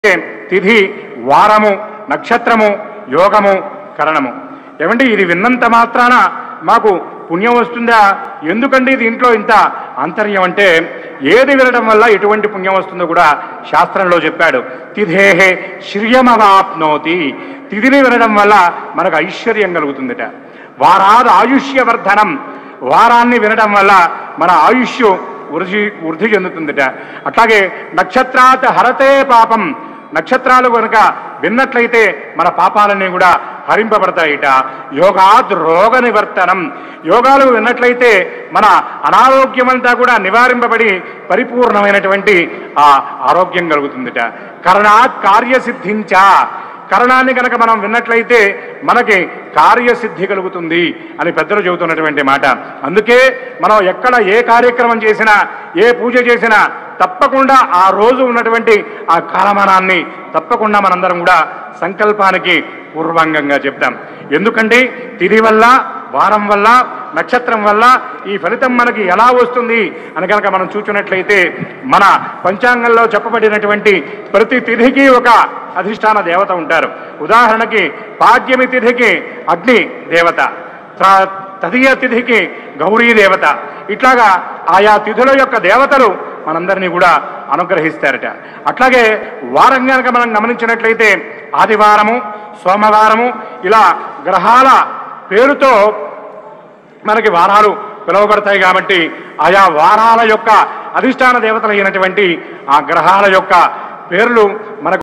తిథి వారము నక్షత్రము యోగము కరణము ఏమండి ఇది విన్నంత మాత్రాన మాకు పుణ్యం వస్తుందా ఎందుకండి దీంట్లో ఇంత ఆంతర్యం అంటే ఏది వినడం వల్ల ఎటువంటి పుణ్యం వస్తుందో కూడా శాస్త్రంలో చెప్పాడు తిథేహే శ్రియమవాప్నోతి తిథిని వినడం వల్ల మనకు ఐశ్వర్యం కలుగుతుందట వారాద ఆయుష్యవర్ధనం వారాన్ని వినడం వల్ల మన ఆయుష్ వృద్ధి వృద్ధి చెందుతుందట అట్లాగే నక్షత్రాత్ హరతే పాపం నక్షత్రాలు కనుక విన్నట్లయితే మన పాపాలన్నీ కూడా హరింపబడతాయిట యోగాద్ రోగ నివర్తనం యోగాలు విన్నట్లయితే మన అనారోగ్యమంతా కూడా నివారింపబడి పరిపూర్ణమైనటువంటి ఆ ఆరోగ్యం కలుగుతుందిట కరణాత్ కార్యసిద్ధించ కరణాన్ని కనుక మనం విన్నట్లయితే మనకి కార్యసిద్ధి కలుగుతుంది అని పెద్దలు చెబుతున్నటువంటి మాట అందుకే మనం ఎక్కడ ఏ కార్యక్రమం చేసినా ఏ పూజ చేసినా తప్పకుండా ఆ రోజు ఉన్నటువంటి ఆ కాలమానాన్ని తప్పకుండా మనందరం కూడా సంకల్పానికి పూర్వంగంగా చెప్తాం ఎందుకంటే తిథి వల్ల వారం వల్ల నక్షత్రం వల్ల ఈ ఫలితం మనకి ఎలా వస్తుంది అని కనుక మనం చూచినట్లయితే మన పంచాంగంలో చెప్పబడినటువంటి ప్రతి తిథికి ఒక అధిష్టాన దేవత ఉంటారు ఉదాహరణకి పాడ్యమి తిథికి అగ్ని దేవత త్ర- తదియ తిథికి గౌరీ దేవత ఇట్లాగా ఆయా తిథుల యొక్క దేవతలు మనందరినీ కూడా అనుగ్రహిస్తారట అట్లాగే వారం కనుక మనం గమనించినట్లయితే ఆదివారము సోమవారము ఇలా గ్రహాల పేరుతో మనకి వారాలు పిలువబడతాయి కాబట్టి ఆయా వారాల యొక్క అధిష్టాన దేవతలు అయినటువంటి ఆ గ్రహాల యొక్క పేర్లు మనకు